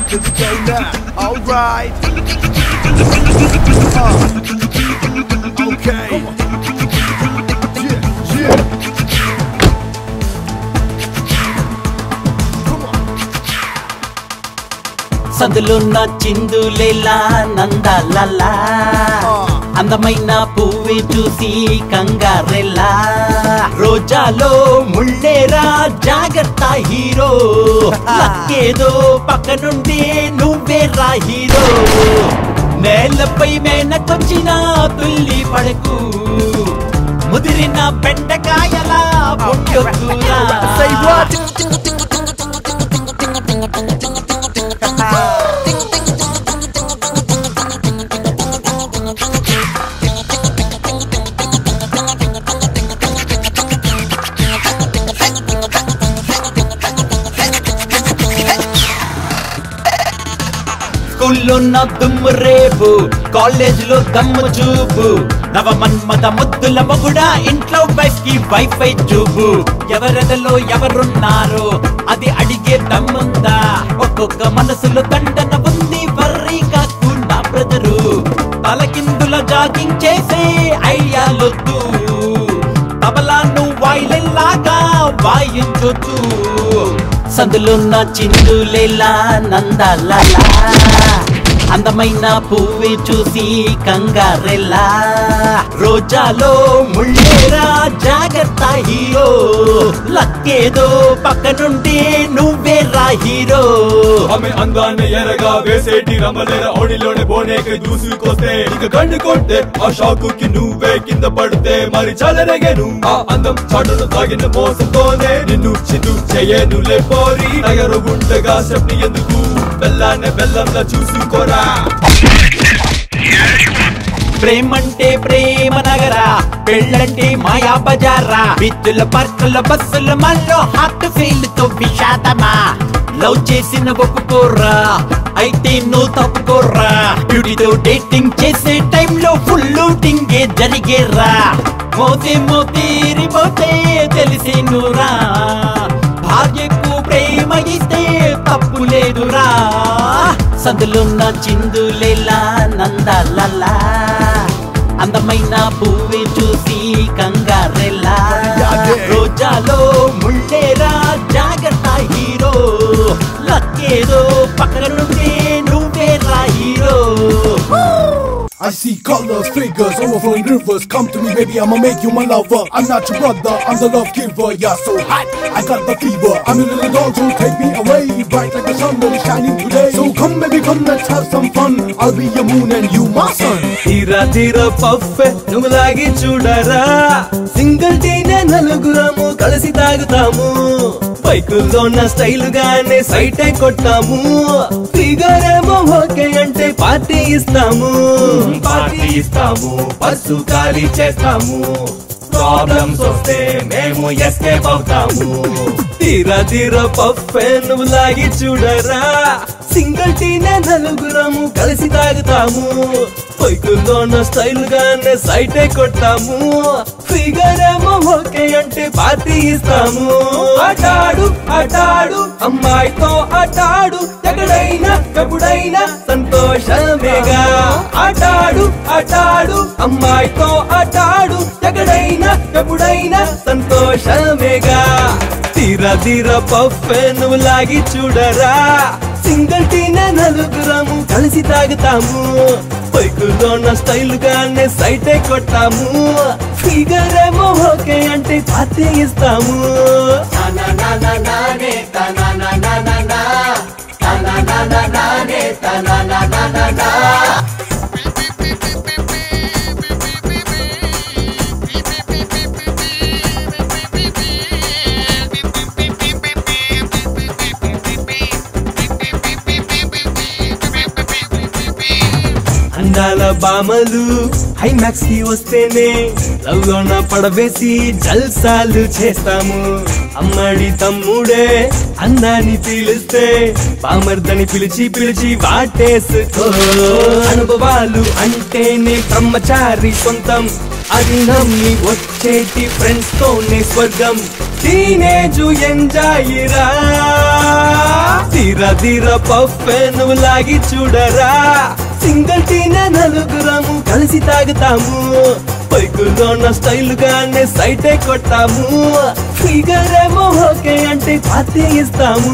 to the game now. Alright. Uh, okay. Yeah, yeah. Come on. సందులున్న చిందులేలా నందాలలా అందమైన పువ్వి చూసి కంగారెల్లా రోజాలో ముళ్ళేరా జాగ్రత్త hero లక్కేదో పక్క నుండి నువ్వేరా హీరో నేలపై మేనకొచ్చిన తుల్లి పడకు ముదిరిన బెండకాయలా పొట్టొద్దురా Say what? స్కూల్లో నా దుమ్ము రేపు కాలేజ్ లో దమ్ము చూపు నవ మన్మద ముద్దుల మొగుడా ఇంట్లో వైఫ్ కి వైఫై చూపు ఎవరెదలో ఎవరున్నారో అది అడిగే దమ్ముందా ఒక్కొక్క మనసులో దండన ఉంది వర్రీ కాకు నా బ్రదరు తలకిందుల జాగింగ్ చేసే ఐడియాలొద్దు తబలాను వాయిలెల్లాగా వాయించొద్దు సందులున్న చిందులేలా నందాలలా అందమైన పువ్వి చూసి కంగారెల్లా రోజాలో ముళ్ళేరా జాగ్రత్త హీరో లక్కేదో పక్క నుండి నువ్వేరా హీరో ఆమె అందాన్ని ఎరగా వేసేటి రమలేర ఓడిలోనే బోనేకి దూసుకొస్తే ఇక కన్ను కొట్టే ఆ షాకుకి నువ్వే కింద పడితే మరి చలరగెను ఆ అందం చాటును తాగిన మోసంతోనే నిన్ను చిదు చేయను లేపోరి నగరు ఉండగా చెప్పి ఎందుకు బెల్లాన్ని బెల్లంగా చూసుకోరా ప్రేమంటే ప్రేమ నగరా పెళ్ళంటే మాయా బజారా విద్యుల పర్కుల బస్సుల మల్లో హార్ట్ ఫెయిల్ తో విషాదమా లవ్ చేసిన ఒప్పుకోర్రా అయితే నువ్వు తప్పుకోర్రా బ్యూటీతో డేటింగ్ చేసే టైంలో ఫుల్ లూటింగే జరిగేరా మోతే మోతేరి మోతే తెలిసేనురా భార్యకు ప్రేమ ఇస్తే తప్పు లేదురా సందులున్న చిందులేలా నందాలలా అందమైన పువ్వి చూసి కంగారెల్లా రోజాలో ముళ్ళేరా జాగ్రత్త హీరో లక్కేదో పక్కన నుండి నువ్వేరా hero I see colors, figures, overflowing rivers. Come to me, baby, I'ma make you my lover. I'm not your brother, I'm the love giver. Yeah, so hot, I got the fever. I'm your little dog, so take me away. Bright like the sun that is shining today. So come, baby, come, let's have some fun. I'll be your moon and you my sun. తీరా తీరా puff నువ్వు లాగి చూడరా single టీనే నలుగురము కలిసి తాగుతాము బైకుల్లో ఉన్న style గానే సైటే కొట్టాము ఫిగర్ ఏమో ఓకే అంటే పార్టీ ఇస్తాము పార్టీ ఇస్తాము పర్సు ఖాళీ చేస్తాము ప్రాబ్లమ్స్ వస్తే మేము ఎస్కేప్ అవుతాము తీరా తీరా పఫ్ నువ్వు లాగి చూడరా సింగిల్ టీనే నలుగురము కలిసి తాగుతాము బైకుల్లో ఉన్న స్టైల్ గానే సైటే కొట్టాము ఫిగర్ ఏమో ఓకే అంటే పార్టీ ఇస్తాము ఆటాడు ఆటాడు అమ్మాయితో ఆటాడు ఎక్కడైనా ఎప్పుడైనా సంతోషమేగా ఆటాడు ఆటాడు అమ్మాయితో ఆటాడు ఎక్కడైనా ఎప్పుడైనా సంతోషమేగా తీరా తీరా పఫ్ నువ్వు లాగి చూడరా సింగిల్ టీనే నలుగురము కలిసి తాగుతాము బైకుల్లో ఉన్న స్టైల్ గానే సైటే కొట్టాము ఫిగర్ ఏమో ఓకే అంటే పార్టీ ఇస్తాము అందాల బామలు హైమాక్స్ కి వస్తేనే లవ్లోన పడవేసి జల్సాలు చేస్తాము అమ్మడి తమ్ముడే అన్నాని పిలిస్తే బామర్దని పిలిచి పిలిచి వాటేసుకో అనుభవాలు అంటేనే బ్రహ్మచారి సొంతం అది నమ్మి వచ్చేటి ఫ్రెండ్స్ తోనే స్వర్గం టీనేజు ఎంజాయ్ రా తీర తీర పఫ్ నువ్వు లాగి చూడరా సింగిల్ టీనే నలుగురము కలిసి తాగుతాము బైకులోన స్టైల్ గానే సైటే కొట్టాము ఫిగర్ ఏమో ఓకే అంటే పార్టీ ఇస్తాము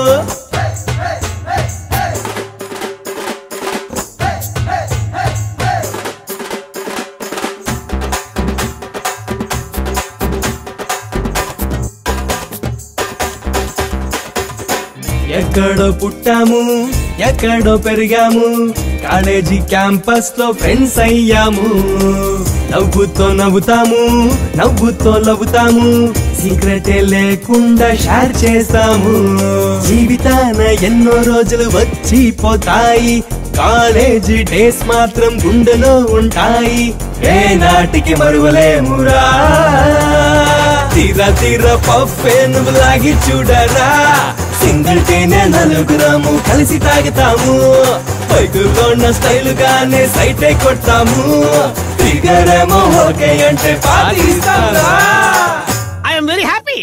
ఎక్కడో పుట్టాము ఎక్కడో పెరిగాము కాలేజీ క్యాంపస్ లో ఫ్రెండ్స్ అయ్యాము నవ్వుతో నవ్వుతాము నవ్వుతో నవ్వుతాము సీక్రెటే లేకుండా షేర్ చేస్తాము జీవితాన ఎన్నో రోజులు వచ్చి పోతాయి కాలేజీ డేస్ మాత్రం గుండెలో ఉంటాయి ఏ నాటికి మరువలేమురా తీర తీర పఫే నువ్వు లాగి చూడరా సింగిల్ టేనే నలుగురము కలిసి తాగుతాము పైకులోన్న స్టైల్ గానే సైటే కొట్టాము ఫిగర్ ఏమో ఓకే అంటే పాటిస్తారా ఐఎమ్ వెరీ హ్యాపీ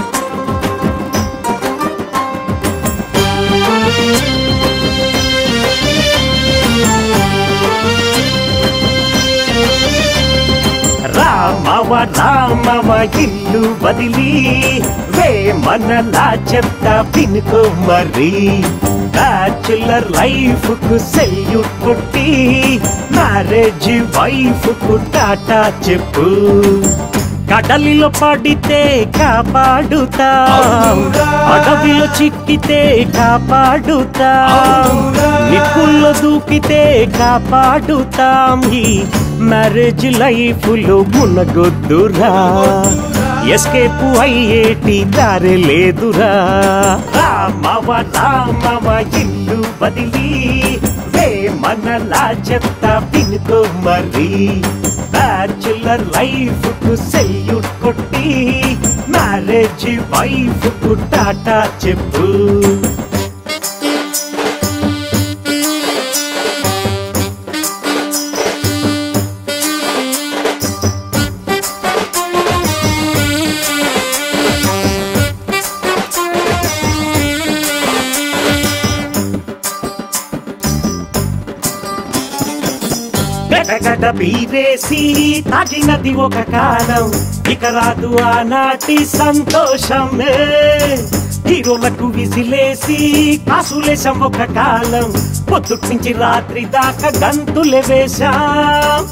రామవ రామవ ఇల్లు వదిలి వేమనలా చెప్తా వినుకో మరి బ్యాచులర్ లైఫ్ కు సెల్యూట్ కొట్టి మ్యారేజ్ వైఫ్ కు టాటా చెప్పు కడలిలో పడితే కాపాడుతా అవునురా. అడవిలో చిక్కితే కాపాడుతా అవునురా. నిప్పుల్లో దూకితే కాపాడుతాం ఈ మ్యారేజ్ లైఫ్ లో మునగొద్దురా ఎస్కేప్ అయ్యేటి దారి లేదురా రామవ రామవ ఇల్లు బదిలి వేమనలా చెప్తా వినుకో మరి బ్యాచులర్ లైఫ్ కు సెల్యూట్ కొట్టి మ్యారేజ్ వైఫ్ కు టాటా చెప్పు గడగడ బీరేసి తాగినది ఒక కాలం ఇక రాదు ఆనాటి సంతోషమే హీరోలకు విసిలేసి కాసులేసాం ఒక కాలం పొద్దుటి నుంచి రాత్రి దాకా గంతులే వేశాం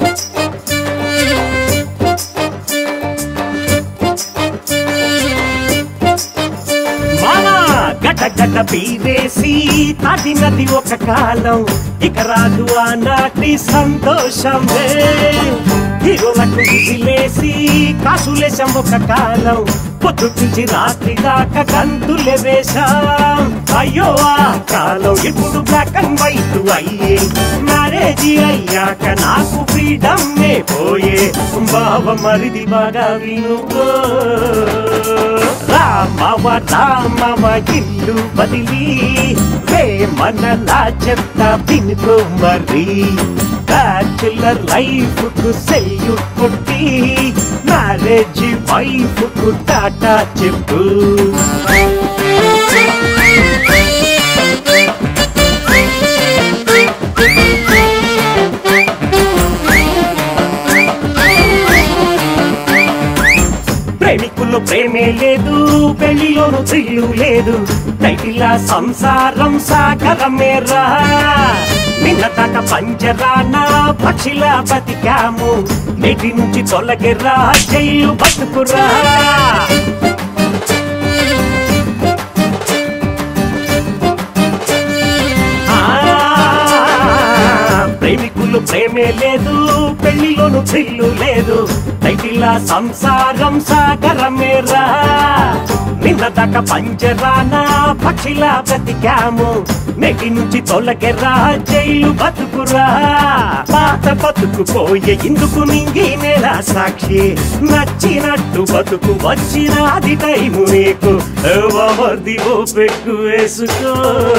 మామా గడ్డ గడ్డ బీరేసి తాటినది ఒక కాలం ఇక రాదు ఆనాటి సంతోషమే హీరోలకు విసిలేసి కాసులేసాం ఒక కాలం పొద్దు నుంచి రాత్రి దాకా గంతులే వేశాం అయ్యో ఆ కాలం ఇప్పుడు బ్లాక్ అండ్ వైట్ అయ్యే మ్యారేజ్ అయ్యాక నాకు ఫ్రీడమ్ పోయే బావ మరిది బాగా వినుకో రామవ రామవ ఇల్లు బదిలి వేమనలా చెప్తా వినుకో మరి బ్యాచులర్ లైఫ్ కు సెల్యూట్ కొట్టి మ్యారేజ్ వైఫ్ కు టాటా చెప్పు ప్రేమికుల్లో ప్రేమే లేదు పెళ్లిలోను థ్రిల్లు లేదు టైటిల్లా సంసారం సాగరమేరా నిన్న దాకా పంజరానా పక్షిలా బతికాము నేటి నుంచి తొలగిరా జైలు బతుకురా ఆ, ప్రేమికులు ప్రేమే లేదు పెళ్లిలోను థ్రిల్లు లేదు టైటిల్లా సంసారం సాగరమేరా నిన్న నిన్నదాకా పంజరానా పక్షిలా బ్రతికాము నెటి నుంచి తొలగెరా జైలు బతుకురా పాత బతుకు పోయే ఇందుకు నింగి నేల సాక్షి నచ్చినట్టు బతుకు వచ్చినది టైము నీకు ఎవరిది ఓ పెక్కు వేసుకో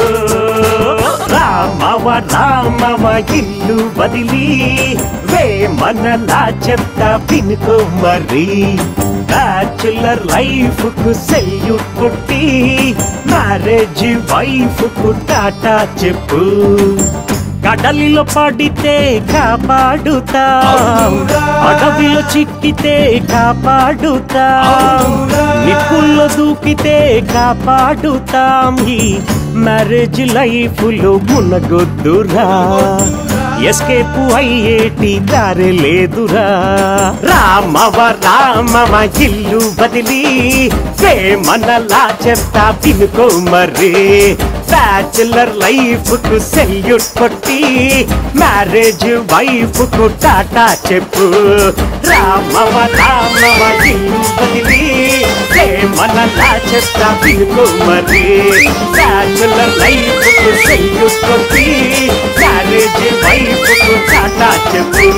రామవ రామవ ఇల్లు వదిలి వేమనలా చెప్తా వినుకో మరి బ్యాచులర్ లైఫ్ కు సెల్యూట్ కొట్టి మ్యారేజ్ వైఫ్ కు టాటా చెప్పు కడలిలో పడితే కాపాడుతా అవునురా. అడవిలో చిక్కితే కాపాడుతా అవునురా. నిప్పుల్లో దూకితే కాపాడుతాం ఈ మ్యారేజ్ లైఫ్ లో మునగొద్దురా ఎస్కేప్ అయ్యేటి దారి లేదురా రామవ రామవ ఇల్లు బదిలి మనలా చెప్తా వినుకో మరి బ్యాచులర్ లైఫ్ కు సెల్యూట్ కొట్టి మ్యారేజ్ వైఫ్ కు టాటా చెప్పు రామవ రామవ ఇల్లు బదిలి మనలా చెప్తా వినుకో మరి బ్యాచులర్ లైఫ్ కు సెల్యూట్ కొట్టి మ్యారేజ్ వైఫ్ కు టాటా చెప్పు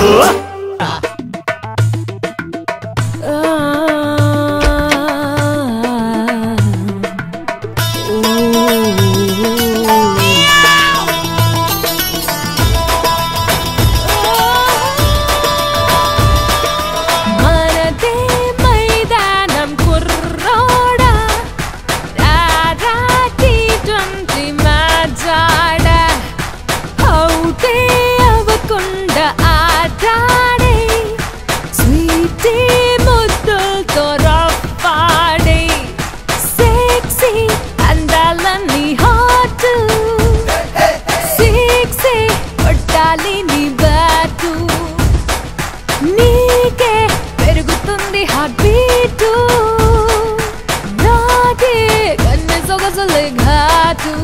మనదే మైదానం కుర్రోడా రారాటి ట్వంటీ మ్యాచాడ అవుతే అవ్వకుండా ఆటాడే స్వీటీ ముద్దులతో రప్పాడే సెక్సీ అందాలన్నీ హాట్ సిక్సీ కొట్టాలి నీ బ్యాటు నీకే పెరుగుతుంది హార్ట్ బీట్ నాకే కన్నె సొగసులే ఘాటు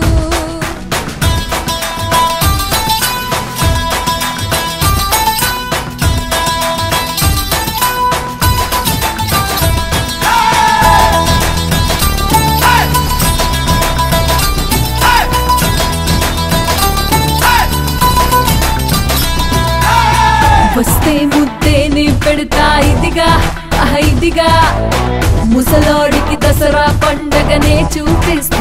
వస్తే ముద్దేని పెడతా ఇదిగా ఆహ ఇదిగా ముసలోడికి దసరా పండగనే చూపిస్తా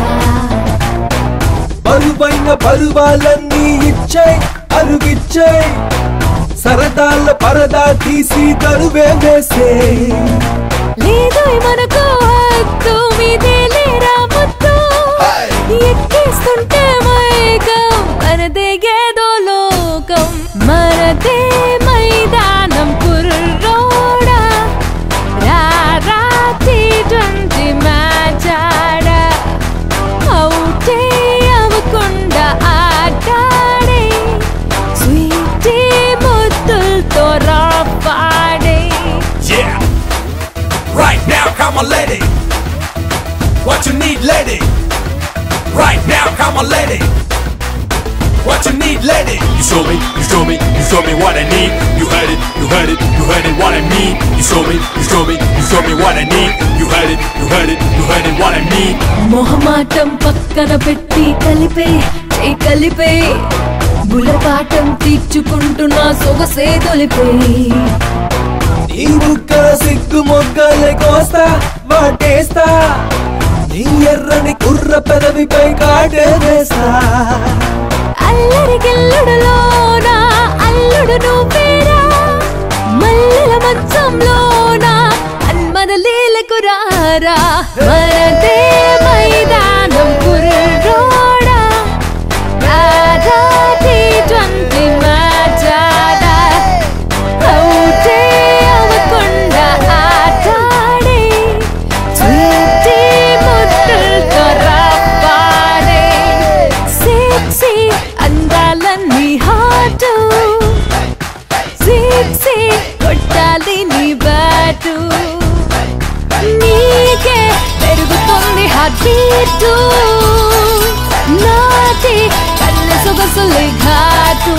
బరువైన పరువాలన్నీ ఇచ్చాయి అరుగిచ్చాయి సరదాల పరదా తీసి తరువే వేసే లేదు మనకు హద్దు మీదే లేరా ముద్దు ఎక్కేస్తుంటే మైకం మనదే ఏదో లోకం మనదే మైదానం కుర్రోడా రారాటి ట్వంటీ మ్యాచ్ ఆడ అవుటే అవ్వకుండా ఆటాడే స్వీటీ ముద్దులతో రాపాడే Yeah. Right now, come on, lady. What you need, lady? Right now, come on, lady. What you need, lady? You show me, you show me, you show me what I need. You heard it, you heard it, you heard it, what I mean. You show me, you show me, you show me what I need. You heard it, you heard it, you heard it, what I mean. మొహమాటం పక్కన పెట్టి కలిపే చేయి కలిపే బులపాటం తీర్చుకుంటున్నా సొగసే తొలిపే నీ బుక్కల సిగ్గు మొగ్గలే కోస్తా వాటేస్తా నీ ఎర్రని కుర్ర పెదవిపై కాటే వేస్తా అల్లరి గిల్లుడులోన అల్లుడు నువ్వేరా మల్లెల మంచంలోన అన్మద లీలకు రారా మనదే మైదానం కుర్రోడా రారాటి ట్వంటీ మ్యాచాడా అవుటే అవ్వకుండా ఆటాడే స్వీటీ ముద్దులతో రాపాడే సెక్సీ అందాలన్నీ హాట్ సిక్సీ కొట్టాలి నీ బ్యాటు నీకే పెరుగుతుంది హార్ట్ బీట్ నాటి కన్నె సొగసులే ఘాటు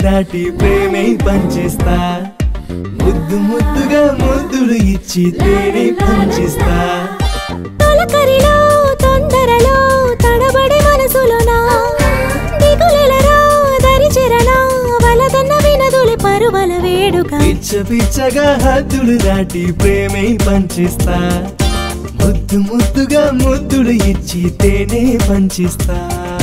దాటి ప్రేమే పంచిస్తా ముద్దు ముద్దుగా ముద్దులు ఇచ్చి తేనే పంచిస్తా తొలకరిలో తొందరలో తడబడి మనసులోనా దిగులెలరా దరిచెరనా వలదన్న వినదులి పరువల వేడుక పిచ్చ పిచ్చగా హద్దులు దాటి ప్రేమే పంచిస్తా ముద్దు ముద్దుగా ముద్దులు ఇచ్చి తేనే పంచిస్తా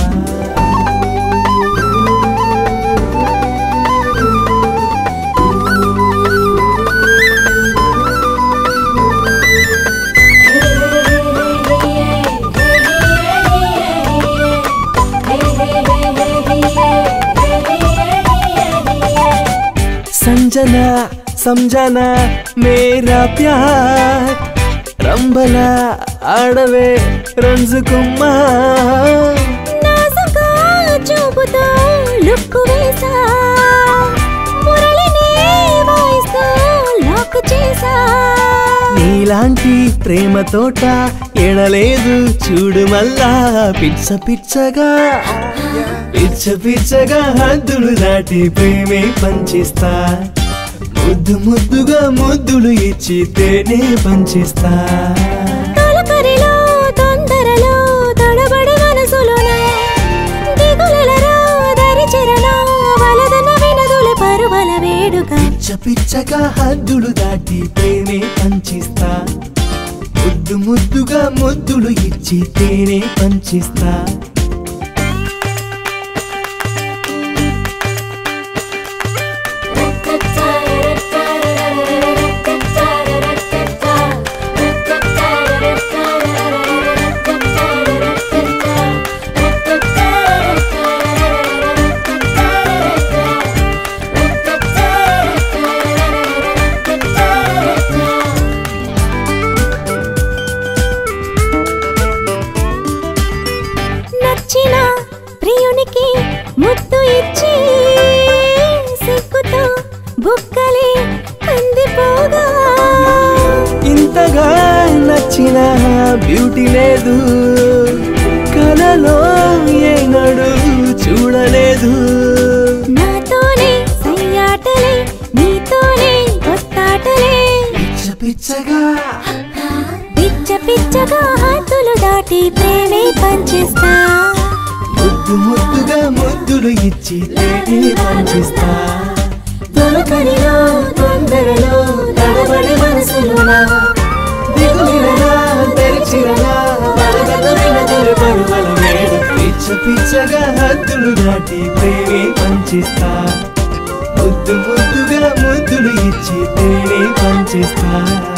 సంజనా సంజనా మేరా ప్యార్ రంబలా ఆడవే రంజుకుమ్మా నాసుగా చూపుతో లుక్కు వేసా మురళిని వాయిస్తూ లాక్ చేసా నీలాంటి ప్రేమ తోట ఎడలేదు చూడు మల్లా పిచ్చ పిచ్చగా పిచ్చ పిచ్చగా హద్దులు దాటి ప్రేమే పంచిస్తా ముద్దు ముద్దుగా ముద్దులు ఇచ్చి తేనే పంచిస్తా తొలకరిలో తొందరలో తడబడి మనసులోన దిగులెలరా దరిచెరనా వలదన్న వినదులి పరువల వేడుక పిచ్చ పిచ్చగా హద్దులు దాటి ప్రేమే పంచిస్తా ముద్దు ముద్దుగా ముద్దులు ఇచ్చి తేనే పంచిస్తా నచ్చిన ప్రియునికి ముద్దు ఇచ్చి సిగ్గుతో బుక్కలే అందిపోగా ఇంతగా నచ్చిన బ్యూటీ లేదు కలలో ఏనాడు చూడలేదు నాతోనే సయ్యాటలే నీతోనే కొత్తాటలే పిచ్చ పిచ్చగా పిచ్చ పిచ్చగా హాతులు దాటి ప్రేమే పంచిస్తా ముద్దు ముద్దుగా ముద్దులు ఇచ్చి తేనే పంచిస్తా తొలకరిలో తొందరలో తడబడి మనసులోనా దిగులిరనా తెరిచిరనా వలగలమైన పరువల వేడు పిచ్చ పిచ్చగా హద్దులు దాటి ప్రేమే పంచిస్తా ముద్దు ముద్దుగా ముద్దులు ఇచ్చి తేనే పంచిస్తా